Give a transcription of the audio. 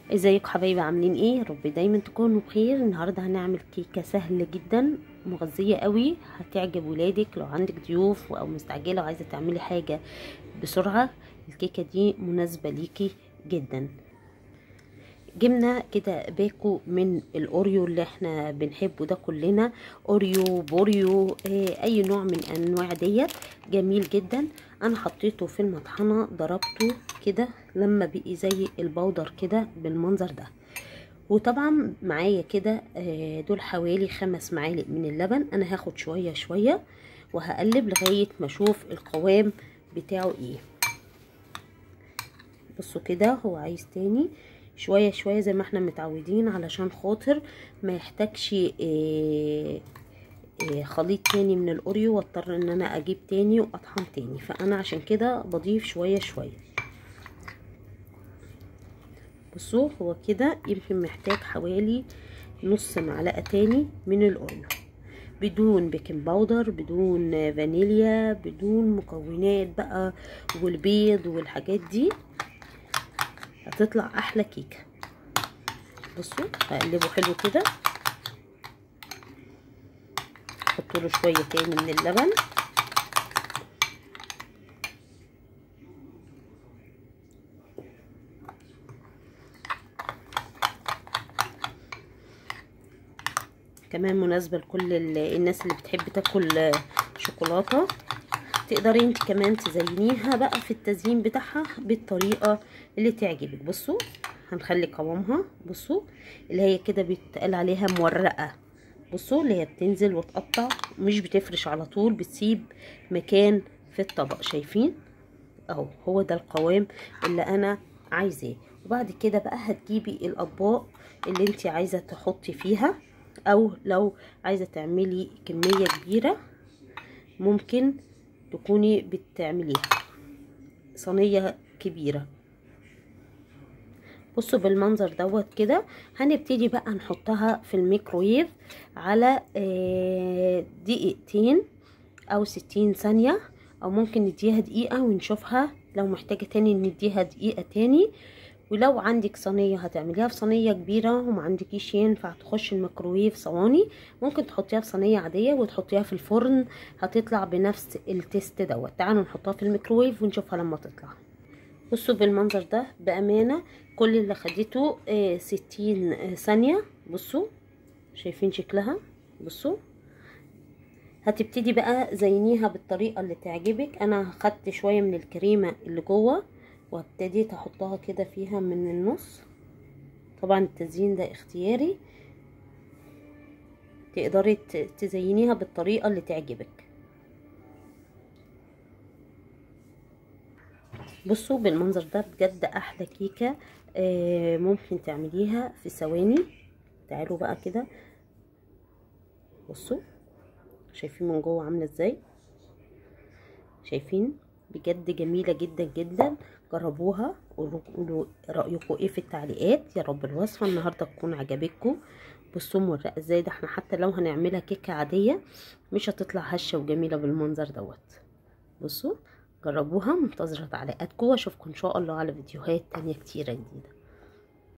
ازيكم حبايبي عاملين ايه رب دايما تكونوا بخير النهارده هنعمل كيكه سهله جدا مغذيه قوي هتعجب ولادك لو عندك ضيوف او مستعجله وعايزه تعملي حاجه بسرعه الكيكه دي مناسبه ليكي جدا جبنا كده باكو من الاوريو اللي احنا بنحبه ده كلنا اوريو بوريو اه اي نوع من انواع ديت جميل جدا انا حطيته في المطحنه ضربته كده لما بقي زي البودر كده بالمنظر ده وطبعا معايا كده اه دول حوالي خمس معالق من اللبن انا هاخد شويه شويه وهقلب لغايه ما اشوف القوام بتاعه ايه بصوا كده هو عايز تاني شوية شوية زي ما احنا متعودين علشان خاطر ما يحتاجش إيه إيه خليط تاني من الاوريو واضطر ان انا اجيب تاني واطحن تاني فانا عشان كده بضيف شوية شوية بصوا هو كده يمكن محتاج حوالي نص معلقة تاني من الاوريو بدون بيكنج باودر بدون فانيليا بدون مكونات بقى والبيض والحاجات دي هتطلع احلى كيكه بصوا هقلبه حلو كده احط له شويه تاني من اللبن كمان مناسبه لكل الناس اللي بتحب تاكل شوكولاته تقدري انت كمان تزينيها بقى في التزيين بتاعها بالطريقه اللي تعجبك بصوا هنخلي قوامها بصوا اللي هي كده بيتقال عليها مورقه بصوا اللي هي بتنزل وتقطع مش بتفرش على طول بتسيب مكان في الطبق شايفين اهو هو ده القوام اللي انا عايزاه وبعد كده بقى هتجيبي الاطباق اللي انت عايزه تحطي فيها او لو عايزه تعملي كميه كبيره ممكن تكوني بتعمليها صينيه كبيره بصوا بالمنظر دوت كده هنبتدي بقى نحطها في الميكرويف على دقيقتين او ستين ثانية او ممكن نديها دقيقة ونشوفها لو محتاجة تاني نديها دقيقة تاني ولو عندك صينية هتعمليها في صينية كبيرة وما عندكيش ينفع تخش الميكروويف صواني ممكن تحطيها في صينية عادية وتحطيها في الفرن هتطلع بنفس التيست دوت تعالوا نحطها في الميكروويف ونشوفها لما تطلع بصوا بالمنظر ده بأمانة كل اللي خدته آه ستين آه ثانية بصوا شايفين شكلها بصوا هتبتدي بقى زينيها بالطريقة اللي تعجبك انا خدت شوية من الكريمة اللي جوه وابتديت احطها كده فيها من النص طبعا التزيين ده اختياري تقدري تزينيها بالطريقة اللي تعجبك بصوا بالمنظر ده بجد احلى كيكة آه ممكن تعمليها في ثواني تعالوا بقى كده بصوا شايفين من جوه عامله ازاي شايفين بجد جميله جدا جدا جربوها وقولوا رايكم ايه في التعليقات يا رب الوصفه النهارده تكون عجبتكم بصوا مورقه ازاي ده احنا حتى لو هنعملها كيكه عاديه مش هتطلع هشه وجميله بالمنظر دوت بصوا جربوها منتظره تعليقاتكم واشوفكم ان شاء الله على فيديوهات تانية كتيره جديده